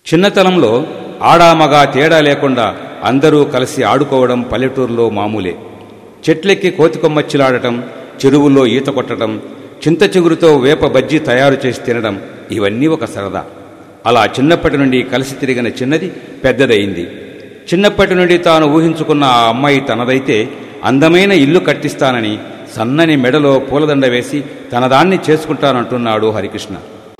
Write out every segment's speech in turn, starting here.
చిన్నతనంలో ఆడామగా తేడా లేకుండా అందరూ కలిసి ఆడుకోవడం పల్లెటూరులో మామూలే చెట్లెక్కి కోతికొమ్మచ్చిలాడటం చెరువుల్లో ఈత కొట్టడం చింత చిగురుతో వేప బజ్జీ తయారు చేసి తినడం ఇవన్నీ ఒక సరదా అలా చిన్నప్పటి నుండి కలిసి తిరిగిన చిన్నది పెద్దదయింది చిన్నప్పటి నుండి తాను ఊహించుకున్న ఆ అమ్మాయి తనదైతే అందమైన ఇల్లు కట్టిస్తానని సన్నని మెడలో పూలదండ వేసి తనదాన్ని చేసుకుంటానంటున్నాడు హరికృష్ణ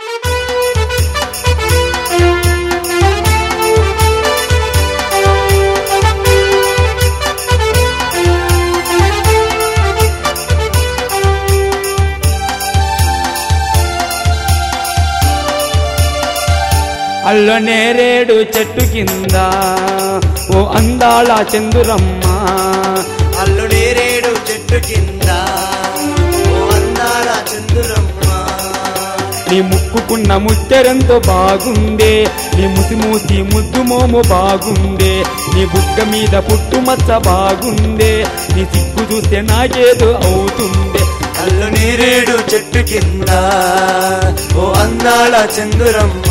అల్ల నేరేడు చెట్టు కింద ఓ అందాల చందురమ్మ అల్లు నేరేడు చెట్టు కింద ఓ అందాల చందురమ్మ నీ ముక్కుకున్న ముత్తెరంతో బాగుందే నీ ముసిమూసి ముద్దు మోము బాగుందే నీ బుక్క మీద పుట్టుమచ్చ బాగుందే నీ సిగ్గు చూస్తే నాకేదో అవుతుందే అల్లు నేరేడు చెట్టు కింద ఓ అందాల చందురమ్మ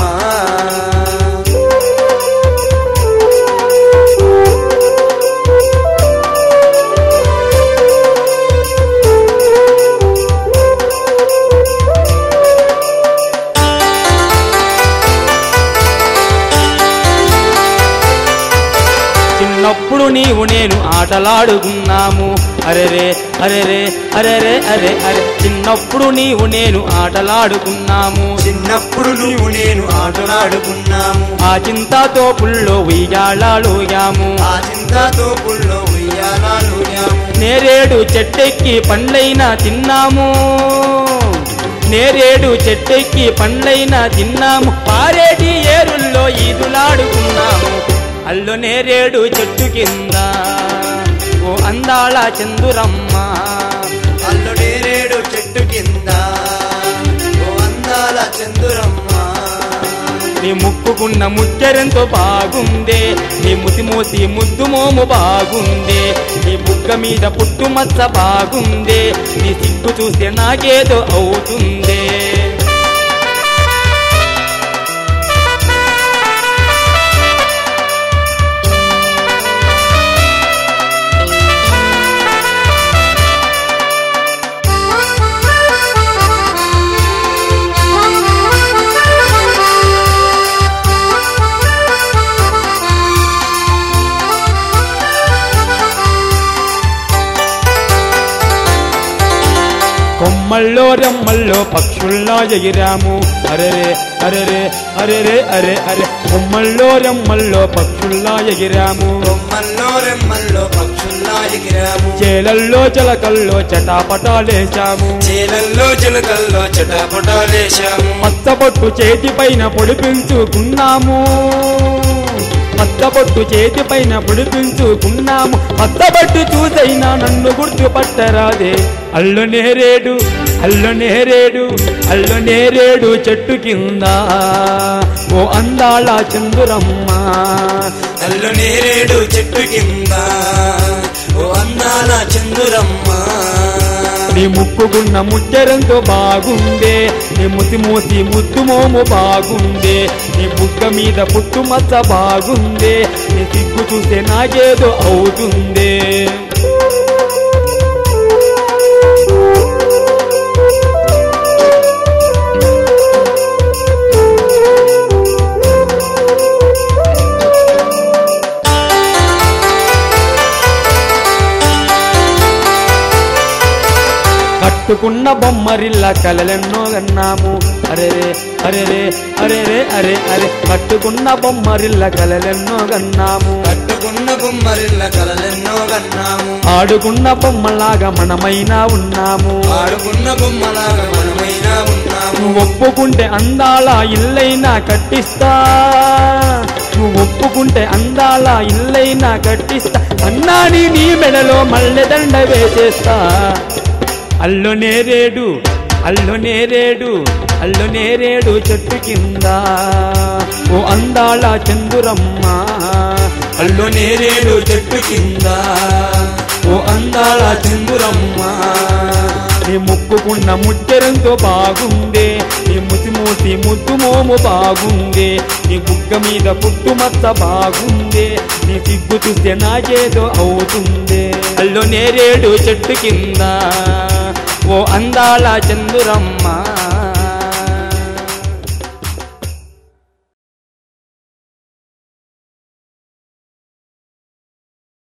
చిన్నప్పుడు నీవు నేను ఆటలాడుకున్నాము అరెరే అరెరే అరెరే అరే అరే చిన్నప్పుడు నీవు నేను ఆటలాడుకున్నాము చిన్నప్పుడు నువ్వు నేను ఆటలాడుకున్నాము ఆ చింతతో పుల్లో ఉయ్యాళాలుగాము ఆ చింతతో పుల్లో ఉయ్యాలాలు నేరేడు చెట్టెక్కి పండ్లైనా తిన్నాము నేరేడు చెట్టెక్కి పండ్లైనా తిన్నాము పారేటి ఏరుల్లో ఈదులాడుకున్నాము అల్లు నేరేడు చెట్టు కింద ఓ అందాల చందురమ్మ అల్లు నేరేడు చెట్టు కింద ఓ అందాల చందురమ్మ నీ ముక్కుకున్న ముచ్చరెంతో బాగుందే నీ ముసిమూసి ముద్దు మోము బాగుందే నీ బుగ్గ మీద పుట్టుమచ్చ బాగుందే నీ సిగ్గు చూస్తే నాకేదో అవుతుందే కొమ్మల్లో రెమ్మల్లో పక్షుల్లా ఎగిరాము అరెరే అరెరే అరెరే అరే అరే కొమ్మల్లో రెమ్మల్లో పక్షుల్లా ఎగిరాము బొమ్మల్లో రెమ్మల్లో పక్షుల్లా ఎగిరాము చేలల్లో చిలకల్లో చటాపటాలేశాము చేలల్లో చిలుకల్లో చటపటాలేశాము మత్తబొట్టు చేతి పైన పొడిపించుకున్నాము మత్తబొట్టు చేతి పైన పొడిపించుకున్నాము మత్తబొట్టు చూసైనా నన్ను గుర్తుపట్టరాదే అల్లు నేరేడు అల్లు నేరేడు అల్లు నేరేడు చెట్టు కింద ఓ అందాల చందురమ్మ అల్లు నేరేడు చెట్టు కింద ఓ అందాల చందురమ్మ నీ ముక్కుకున్న ముచ్చరంతో బాగుందే నీ ముసి మూసి ముద్దు మోము బాగుందే నీ బుగ్గ మీద పుట్టు మచ్చ బాగుందే నీ సిగ్గు చూస్తే నాకేదో అవుతుందే కట్టుకున్న బొమ్మరిల్ల కలలెన్నో గన్నాము అరెరే అరెరే అరెరే అరే అరే కట్టుకున్న బొమ్మరిల్ల కలలెన్నో గన్నాము కట్టుకున్న బొమ్మరిల్ల కలలెన్నో కన్నాము ఆడుకున్న బొమ్మలాగా మనమైనా ఉన్నాము ఆడుకున్న బొమ్మలాగా మనమైనా ఉన్నాము నువ్వు ఒప్పుకుంటే అందాల ఇల్లైనా కట్టిస్తా నువ్వు ఒప్పుకుంటే అందాల ఇల్లైనా కట్టిస్తా అన్నాని నీ మెడలో మల్లెదండ వేసేస్తా అల్లు నేరేడు అల్లు నేరేడు అల్లు నేరేడు చెట్టు కింద ఓ అందాల చందురమ్మ అల్లు నేరేడు చెట్టు కింద ఓ అందాల చందురమ్మ నీ ముక్కుకున్న ముచ్చెరంతో బాగుందే నీ ముసిమూసి ముద్దు మోము బాగుందే నీ బుగ్గ మీద పుట్టు మచ్చ బాగుందే నీ సిగ్గు చూస్తే నాకేదో అవుతుందే అల్లు నేరేడు చెట్టు కింద ఓ అందాల చందురమ్మ